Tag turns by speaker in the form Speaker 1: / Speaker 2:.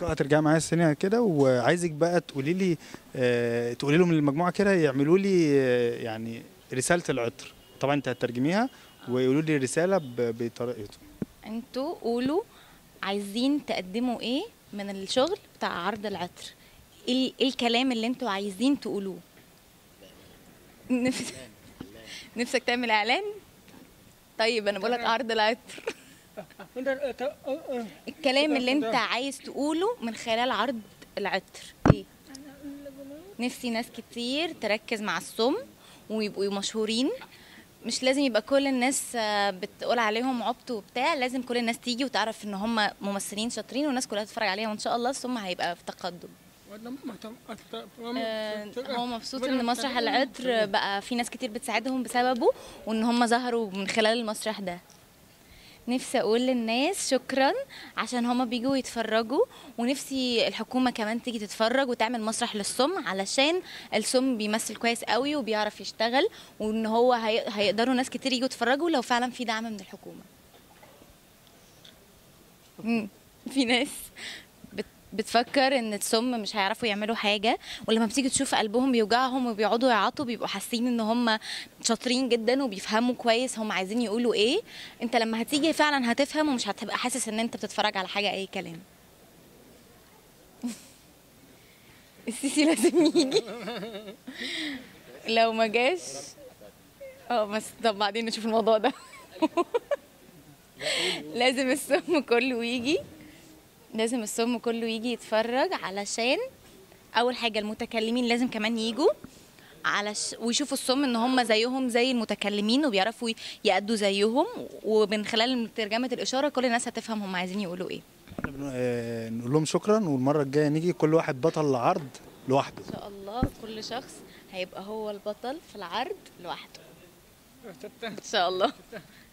Speaker 1: بكره هترجعي معايا السنه كده وعايزك بقى تقولي لي آه تقولي لهم المجموعه كده يعملوا لي آه يعني رساله العطر طبعا انت هتترجميها ويقولوا لي رساله ب- بطريقتهم
Speaker 2: انتوا قولوا عايزين تقدموا ايه من الشغل بتاع عرض العطر ايه ال- ايه الكلام اللي انتوا عايزين تقولوه نفس... نفسك تعمل اعلان طيب انا بقولك عرض العطر الكلام اللي انت عايز تقوله من خلال عرض العطر ايه نفسي ناس كتير تركز مع السم ويبقوا مشهورين مش لازم يبقى كل الناس آه، بتقول عليهم عبط وبتاع لازم كل الناس تيجي وتعرف ان هم ممثلين شاطرين والناس كلها تتفرج عليهم وان شاء الله السم هيبقى في تقدم آه، هو مبسوط ان مسرح العطر بقى في ناس كتير بتساعدهم بسببه وان هم ظهروا من خلال المسرح ده نفسي اقول للناس شكرا عشان هما بيجوا يتفرجوا ونفسي الحكومه كمان تيجي تتفرج وتعمل مسرح للصم علشان الصم بيمثل كويس قوي وبيعرف يشتغل وان هو هي... هيقدروا ناس كتير يجوا يتفرجوا لو فعلا في دعم من الحكومه مم. في ناس بت... بتفكر ان الصم مش هيعرفوا يعملوا حاجه ولما بتيجي تشوف قلبهم بيوجعهم وبيقعدوا يعيطوا بيبقوا حاسين ان هم شاطرين جدا وبيفهموا كويس هم عايزين يقولوا ايه انت لما هتيجي فعلا هتفهم ومش هتبقى حاسس ان انت بتتفرج على حاجه اي كلام السيسي لازم يجي لو ما جاش اه بس طب بعدين نشوف الموضوع ده لازم السم كله يجي لازم السم كله يجي يتفرج علشان اول حاجه المتكلمين لازم كمان يجوا علش ويشوفوا الصم ان هم زيهم زي المتكلمين وبيعرفوا يأدوا زيهم ومن خلال ترجمه الاشاره كل الناس هتفهم هم عايزين يقولوا ايه
Speaker 1: احنا بنقول- آه نقول لهم شكرا والمره الجايه نيجي كل واحد بطل العرض لوحده
Speaker 2: ان شاء الله كل شخص هيبقى هو البطل في العرض لوحده ان شاء الله